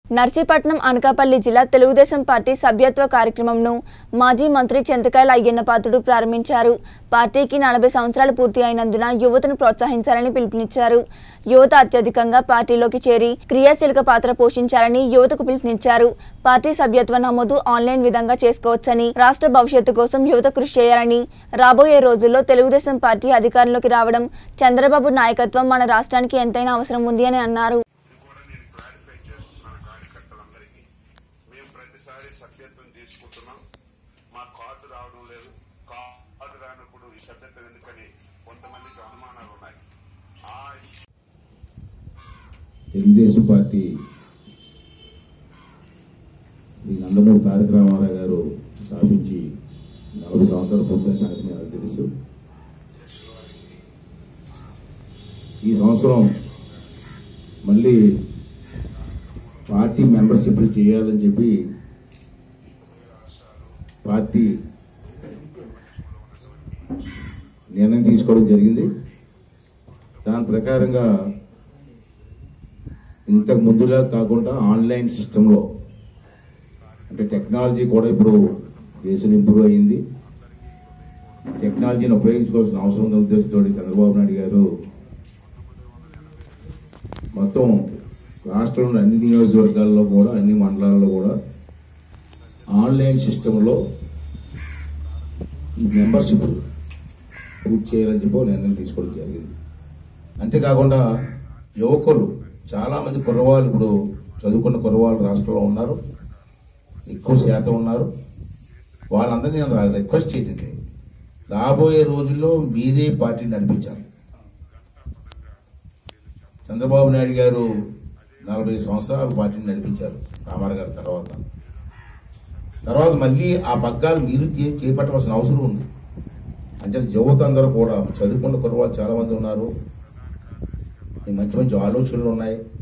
నర్సీపట్నం అనకాపల్లి జిల్లా తెలుగుదేశం పార్టీ సభ్యత్వ కార్యక్రమంను మాజీ మంత్రి చింతకాయల అయ్యన్న పాత్రుడు ప్రారంభించారు పార్టీకి నలభై సంవత్సరాలు పూర్తి అయినందున యువతను ప్రోత్సహించాలని పిలుపునిచ్చారు యువత అత్యధికంగా పార్టీలోకి చేరి క్రియాశీలక పాత్ర పోషించాలని యువతకు పిలుపునిచ్చారు పార్టీ సభ్యత్వ నమోదు ఆన్లైన్ విధంగా చేసుకోవచ్చని రాష్ట్ర భవిష్యత్తు కోసం యువత కృషి చేయాలని రాబోయే రోజుల్లో తెలుగుదేశం పార్టీ అధికారంలోకి రావడం చంద్రబాబు నాయకత్వం మన రాష్ట్రానికి ఎంతైనా అవసరం ఉంది అని అన్నారు కూడా నేను క్లారిఫై చేస్తున్నాను కార్యకర్తలందరికీ మేము ప్రతిసారి సభ్యత్వం తీసుకుంటున్నాం మా కార్డు రావడం లేదు కార్డు రానప్పుడు ఈ సభ్యత్వం ఎందుకని కొంతమందికి అనుమానాలు ఉన్నాయి ఆ తెలుగుదేశం పార్టీ శ్రీ నందమూరి తారక రామారావు గారు స్థాపించి నలభై సంవత్సరాల పూర్తయిన సంగతి మీ అందరికీ తెలుసు ఈ సంవత్సరం మళ్ళీ పార్టీ మెంబర్షిప్ చేయాలని చెప్పి పార్టీ నిర్ణయం తీసుకోవడం జరిగింది దాని ప్రకారంగా ఇంతకు ముందులా కాకుండా ఆన్లైన్ సిస్టంలో అంటే టెక్నాలజీ కూడా ఇప్పుడు దేశం ఇంప్రూవ్ అయ్యింది టెక్నాలజీని ఉపయోగించుకోవాల్సిన అవసరం ఉన్న ఉద్దేశంతో చంద్రబాబు నాయుడు గారు మొత్తం రాష్ట్రంలోని అన్ని నియోజకవర్గాల్లో కూడా అన్ని మండలాల్లో కూడా ఆన్లైన్ సిస్టంలో ఈ మెంబర్షిప్ పూర్తి చేయాలని చెప్పి ఒక నిర్ణయం తీసుకోవడం జరిగింది అంతేకాకుండా యువకులు చాలా మంది కుర్రవాళ్ళు ఇప్పుడు చదువుకున్న కుర్రవాళ్ళు రాష్ట్రంలో ఉన్నారు ఎక్కువ శాతం ఉన్నారు వాళ్ళందరినీ నేను రిక్వెస్ట్ చేసింది రాబోయే రోజుల్లో మీరే పార్టీ నడిపించాలి చంద్రబాబు నాయుడు గారు నలభై సంవత్సరాలు పార్టీని నడిపించారు రామారావు గారి తర్వాత తర్వాత మళ్ళీ ఆ పగ్గాలు మీరు చే- చేపట్టవలసిన అవసరం ఉంది అంచేత యువత అందరూ కూడా చదువుకున్న కుర్రవాళ్ళు చాలా మంది ఉన్నారు ఈ మంచి మంచి ఆలోచనలు ఉన్నాయి